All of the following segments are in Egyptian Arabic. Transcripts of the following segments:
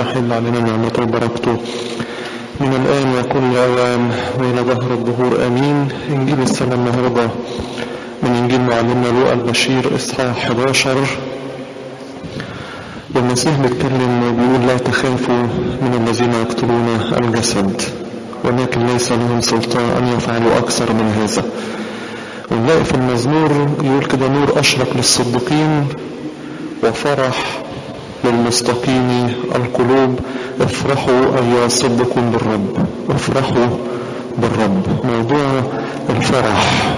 تحل علينا نعمته وبركته من الآن وكل أوان وإلى ظهر الظهور آمين إنجيل السنة النهاردة من إنجيل معلمنا لوقا البشير إصحاح 11 والمسيح بيتكلم وبيقول لا تخافوا من الذين يقتلون الجسد ولكن ليس لهم سلطان أن يفعلوا أكثر من هذا ونلاقي في المزمور يقول كده نور أشرق للصديقين وفرح للمستقيم القلوب افرحوا أيها الصدقون بالرب افرحوا بالرب موضوع الفرح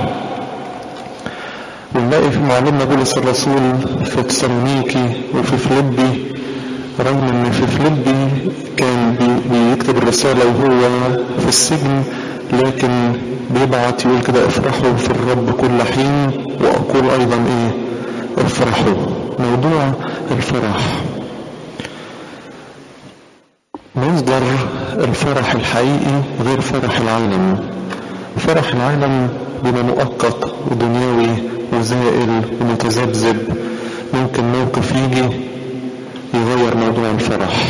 ونلاقي في معلمنا بولس الرسول في تسالونيكي وفي فيليبي رغم ان في فيليبي كان بيكتب الرسالة وهو في السجن لكن بيبعت يقول كده افرحوا في الرب كل حين واقول ايضا ايه افرحوا موضوع الفرح مصدر الفرح الحقيقي غير فرح العالم فرح العالم بما مؤقت ودنيوي وزائل ومتذبذب ممكن موقف يجي يغير موضوع الفرح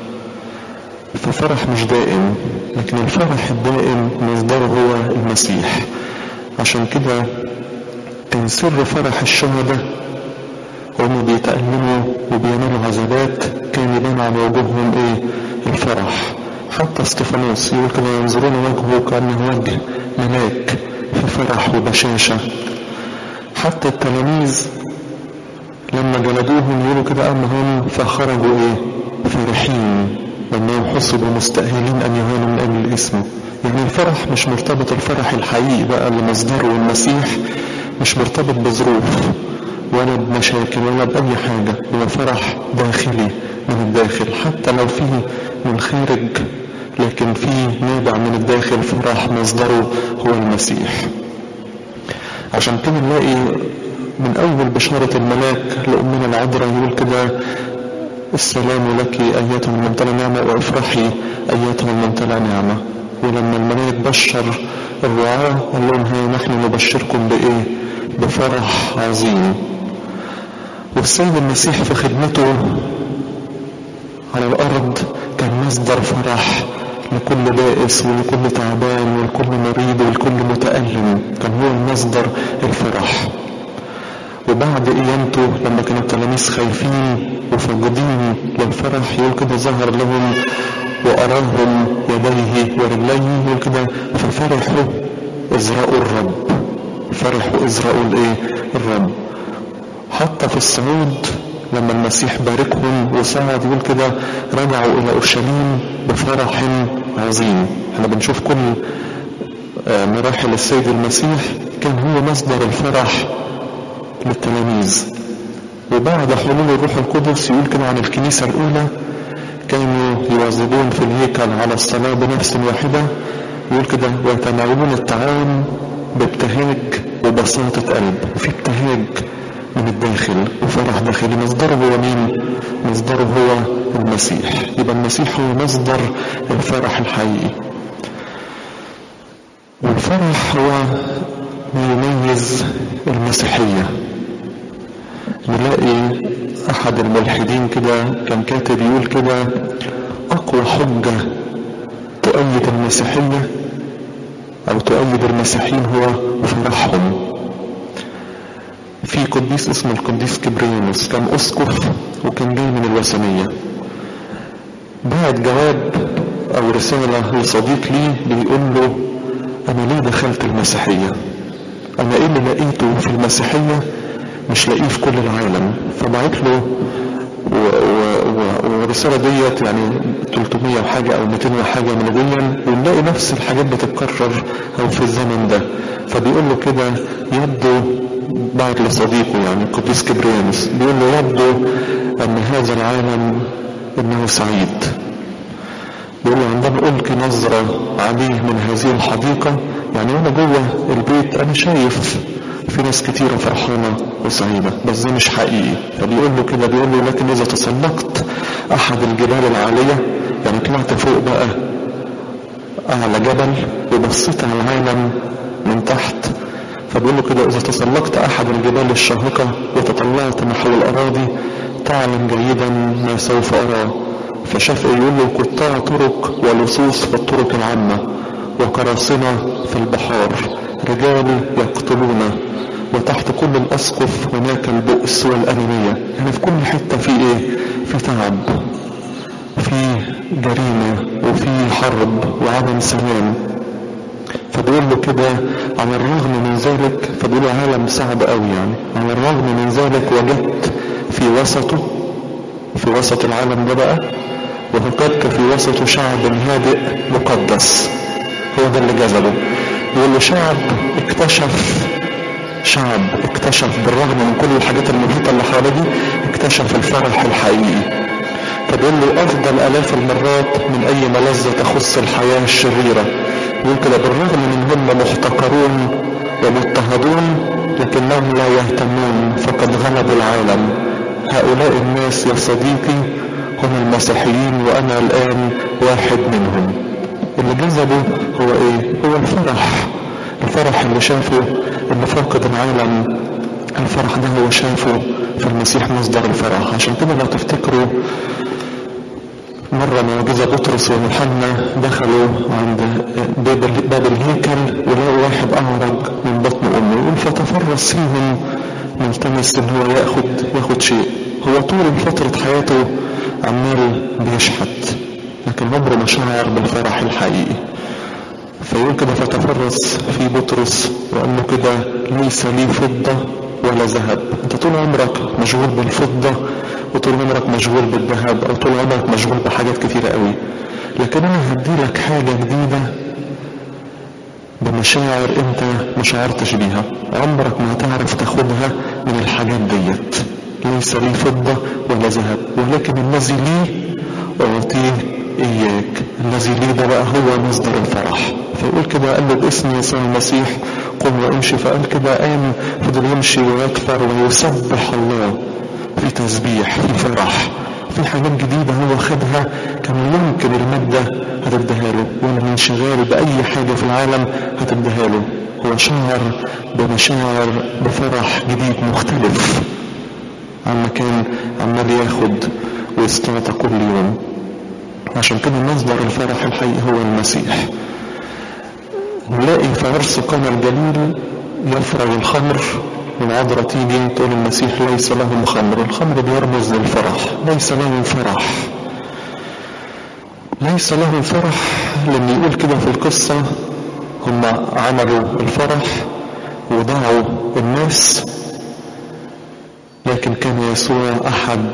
ففرح مش دائم لكن الفرح الدائم مصدره هو المسيح عشان كده كان سر فرح الشهداء هم بيتألموا وبيعملوا عذابات كان يبان على وجوههم ايه الفرح حتى استفانوس يقول كده ينظرون وجهه كأنه وجه ملاك في فرح وبشاشة حتى التلاميذ لما جلدوهم يقولوا كده أنهم فخرجوا ايه فرحين لأنهم حسبوا مستأهلين أن يهانوا من أجل اسمه يعني الفرح مش مرتبط الفرح الحقيقي بقى اللي مصدره المسيح مش مرتبط بظروف ولا بمشاكل ولا بأي حاجة هو فرح داخلي من الداخل حتى لو فيه من خارج لكن فيه نابع من الداخل فرح مصدره هو المسيح عشان كده نلاقي من أول بشارة الملاك لأمنا العذراء يقول كده السلام لك أيتها الممتلئة نعمة وافرحي أيتها الممتلئة نعمة ولما الملاك بشر الرعاة قال لهم ها نحن نبشركم بإيه بفرح عظيم والسيد المسيح في خدمته على الأرض كان مصدر فرح لكل بائس ولكل تعبان ولكل مريض ولكل متألم كان هو المصدر الفرح وبعد قيامته لما كانوا التلاميذ خايفين وفاقدين للفرح يقول كده ظهر لهم وأراهم يديه ورجليه يقول كده ففرحوا إزراء الرب فرحوا إزراء الإيه الرب حتى في الصعود لما المسيح باركهم وصعد يقول كده رجعوا إلى أورشليم بفرح عظيم احنا بنشوف كل مراحل السيد المسيح كان هو مصدر الفرح للتلاميذ وبعد حلول الروح القدس يقول كده عن الكنيسة الأولى كانوا يواظبون في الهيكل على الصلاة بنفس واحدة يقول كده ويتناولون الطعام بابتهاج وبساطة قلب وفي ابتهاج من الداخل وفرح داخلي مصدره هو مين مصدره هو المسيح يبقى المسيح هو مصدر الفرح الحقيقي والفرح هو ما يميز المسيحية نلاقي أحد الملحدين كده كان كاتب يقول كده أقوى حجة تؤيد المسيحية أو تؤيد المسيحيين هو فرحهم في قديس اسمه القديس كبريانوس كان أسقف وكان جاي من الوثنية بعت جواب أو رسالة لصديق لي بيقول له أنا ليه دخلت المسيحية أنا إيه اللي لقيته في المسيحية مش لاقيه في كل العالم فبعت له والرسالة ديت يعني 300 وحاجة أو 200 وحاجة مليون ونلاقي نفس الحاجات بتتكرر أو في الزمن ده فبيقول له كده يبدو بعد لصديقه يعني القديس كبريانوس بيقول له يبدو أن هذا العالم إنه سعيد بيقول له عندما ألقي نظرة عليه من هذه الحديقة يعني وأنا جوه البيت أنا شايف في ناس كتيرة فرحانة وسعيدة بس ده مش حقيقي فبيقول له كده بيقول له لكن إذا تسلقت أحد الجبال العالية يعني طلعت فوق بقى أعلى جبل وبصيت على العالم من تحت فبيقول له كده إذا تسلقت أحد الجبال الشاهقة وتطلعت نحو الأراضي تعلم جيدا ما سوف أرى فشاف يقول له قطاع طرق ولصوص في الطرق العامة وقراصنة في البحار رجال يقتلون وتحت كل الأسقف هناك البؤس والأنيمية يعني في كل حتة في إيه في تعب في جريمة وفي حرب وعدم سلام فبيقول له كده على الرغم من ذلك فبيقول له عالم صعب قوي يعني على الرغم من ذلك وجدت في وسطه في وسط العالم ده بقى وفكرت في وسطه شعب هادئ مقدس هو ده اللي جذبه يقول له شعب اكتشف شعب اكتشف بالرغم من كل الحاجات المحيطة اللي حواليه اكتشف الفرح الحقيقي فبيقول له افضل الاف المرات من اي ملذة تخص الحياة الشريرة يقول كده بالرغم من هم محتقرون ومضطهدون لكنهم لا يهتمون فقد غلبوا العالم هؤلاء الناس يا صديقي هم المسيحيين وانا الان واحد منهم اللي جذبه هو ايه هو الفرح الفرح اللي شافه اللي فاقد العالم الفرح ده هو شافه في المسيح مصدر الفرح عشان كده لو تفتكروا مرة معجزة بطرس ويوحنا دخلوا عند باب, باب الهيكل ولقوا واحد أعرج من بطن أمه يقول فتفرس فيهم ملتمس إن هو ياخد ياخد شيء هو طول فترة حياته عمال بيشحت لكن عمره ما شعر بالفرح الحقيقي فيقول كده فتفرس في بطرس وقال له كده ليس لي فضة ولا ذهب انت طول عمرك مشغول بالفضة وطول عمرك مشغول بالذهب او طول عمرك مشغول بحاجات كتيرة قوي لكن انا هدي لك حاجة جديدة بمشاعر انت ما شعرتش بيها عمرك ما هتعرف تاخدها من الحاجات ديت ليس لي فضة ولا ذهب ولكن الذي لي اعطيه اياك الذي لي ده بقى هو مصدر الفرح فيقول كده قال له باسم يسوع المسيح قم وامشي فقال كده قام فضل يمشي ويكفر ويسبح الله في تسبيح في فرح في حاجات جديدة هو خدها كان يمكن المادة هتديها له ولا الانشغال بأي حاجة في العالم هتديها له هو شعر بمشاعر بفرح جديد مختلف عما كان عمال ياخد ويستعطى كل يوم عشان كده مصدر الفرح الحقيقي هو المسيح نلاقي في عرس قنا الجليل يفرغ الخمر والعذراء تيجي تقول المسيح ليس لهم خمر الخمر بيرمز للفرح ليس لهم فرح ليس لهم فرح لان يقول كده في القصة هم عملوا الفرح ودعوا الناس لكن كان يسوع احد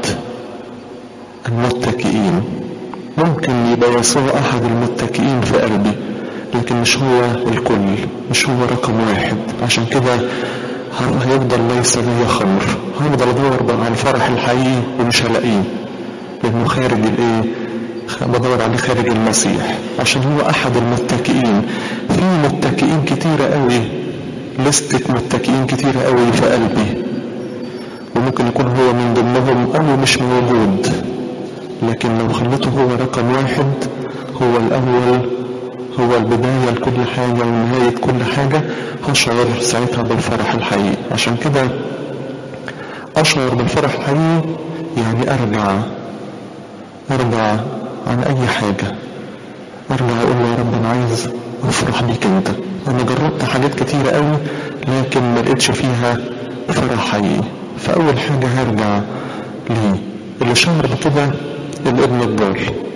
المتكئين ممكن يبقى يسوع احد المتكئين في قلبي لكن مش هو الكل مش هو رقم واحد عشان كده هيفضل ليس لي خمر هفضل ادور بقى على الفرح الحقيقي ومش هلاقيه لانه خارج الايه بدور عليه خارج المسيح عشان هو احد المتكئين في متكئين كتيرة قوي لستة متكئين كتيرة قوي في قلبي وممكن يكون هو من ضمنهم او مش موجود لكن لو خليته هو رقم واحد هو الاول هو البداية لكل حاجة ونهاية كل حاجة هشعر ساعتها بالفرح الحقيقي عشان كده أشعر بالفرح الحقيقي يعني أرجع أرجع عن أي حاجة أرجع أقول له يا رب أنا عايز أفرح بيك أنت أنا جربت حاجات كتيرة قوي لكن ما لقيتش فيها فرح حقيقي فأول حاجة هرجع ليه اللي شعر بكده الابن الضال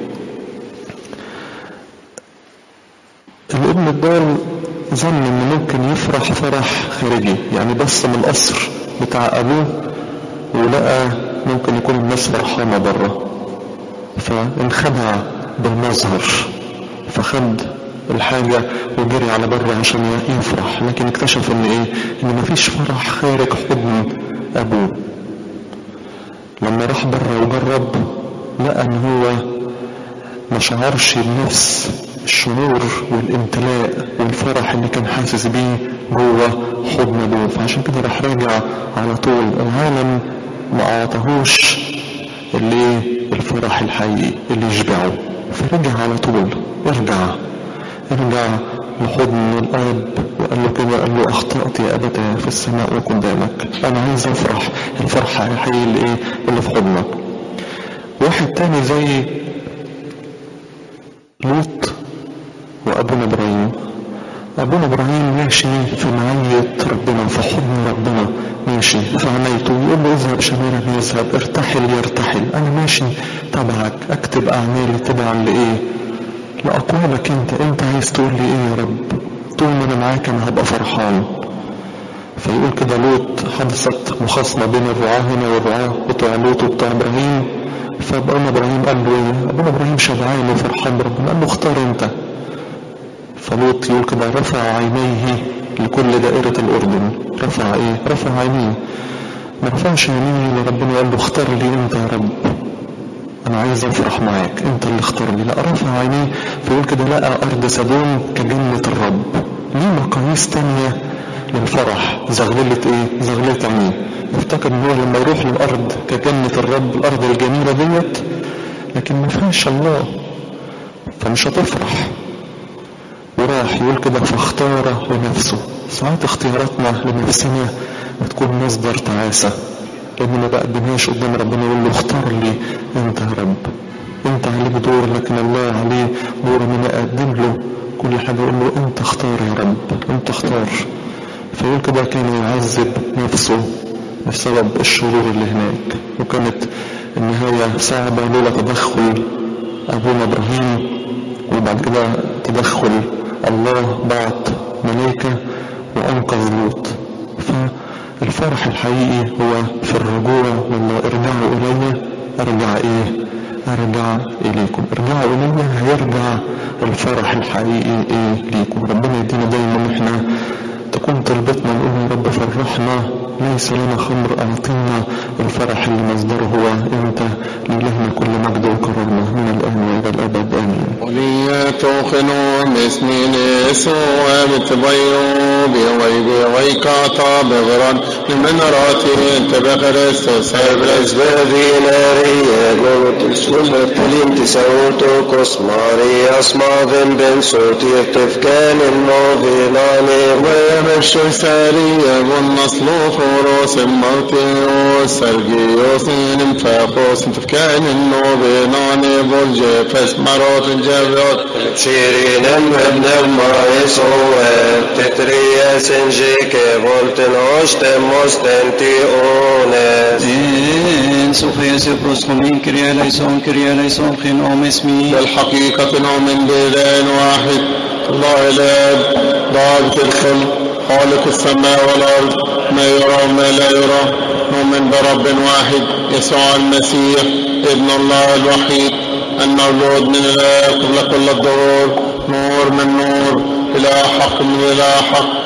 الابن الضال ظن انه ممكن يفرح فرح خارجي يعني بص من القصر بتاع ابوه ولقى ممكن يكون الناس فرحانة بره فانخدع بالمظهر فخد الحاجة وجري على بره عشان يفرح لكن اكتشف ان ايه ان مفيش فرح خارج حضن ابوه لما راح بره وجرب لقى ان هو ما شعرش بنفس الشعور والامتلاء والفرح اللي كان حاسس بيه جوه حضن ابوه فعشان كده راح راجع على طول العالم ما اعطاهوش اللي الفرح الحقيقي اللي يشبعه فرجع على طول ارجع ارجع لحضن الاب وقال له كده قال له اخطأت يا ابتاه في السماء وقدامك انا عايز افرح الفرحة الحقيقية اللي ايه اللي في حضنك واحد تاني زي لوط وأبونا إبراهيم أبونا إبراهيم ماشي في معية ربنا في حضن ربنا ماشي في عنايته يقول له اذهب شمالا يذهب ارتحل يرتحل أنا ماشي تبعك أكتب أعمالي تبعا لإيه؟ لأقوالك أنت أنت عايز تقول لي إيه يا رب؟ طول ما أنا معاك أنا هبقى فرحان فيقول كده لوط حدثت مخاصمة بين الرعاة هنا والرعاة بتوع لوط وبتوع إبراهيم فأبونا إبراهيم قال له إيه؟ أبونا إبراهيم شبعان وفرحان بربنا قال له اختار أنت فلوط يقول كده رفع عينيه لكل دائرة الأردن رفع إيه؟ رفع عينيه ما رفعش عينيه لربنا قال له اختار لي أنت يا رب أنا عايز أفرح معاك أنت اللي اختار لي لا رفع عينيه فيقول كده لقى أرض سدوم كجنة الرب ليه مقاييس تانية للفرح زغللة ايه زغللة عينيه يفتكر ان هو لما يروح للارض كجنة الرب الارض الجميلة ديت لكن ما فيهاش الله فمش هتفرح وراح يقول كده فاختار لنفسه ساعات اختياراتنا لنفسنا بتكون مصدر تعاسة لان ما بقدمهاش قدام ربنا يقول له اختار لي انت يا رب انت عليك دور لكن الله عليه دور ان انا اقدم له كل حاجة يقول له انت اختار يا رب انت اختار فيقول كده كان يعذب نفسه بسبب الشرور اللي هناك وكانت النهاية صعبة لولا تدخل أبونا إبراهيم وبعد كده تدخل الله بعت ملائكة وأنقذ لوط فالفرح الحقيقي هو في الرجوع لله ارجعوا إلي أرجع إيه أرجع إليكم ارجعوا إلي هيرجع الفرح الحقيقي إيه ليكم ربنا يدينا دايما إحنا تكون طلبتنا نقول يا رب فرحنا ليس لنا خمر أعطينا الفرح اللي مصدره هو أنت لإلهنا كل مجد وكرامة من الآن وإلى الأبد آمين وليتوخنوا مسنين يسوع بتبينوا بوي ويكاتا بغران من راتي انت بخريستوس Hebrews Maria Glotus Filin Tisautukos Marias Mavin Ben Sotir Tifkan Novilani ويمشي سارية والنصلوخ وروس مرتيوس سرقيوس نمفاقوس تفكان النوبيناني بولجي فاسمروت الجبيوت Sirin ابن ما يسوع تتريا سنجيك فولتن عشتم مستنتيونس Την Σοφία σε προσκομήν, Κυρία Λαϊσόν, Κυρία Λαϊσόν, χινόμ εσμí. بالحقيقة نؤمن بإله واحد الله الآب ضابط الخلق خالق السماء والأرض ما يرى وما لا يرى نؤمن برب واحد يسوع المسيح ابن الله الوحيد المولود من الآب قبل كل الظهور نور من نور إله حق من إله حق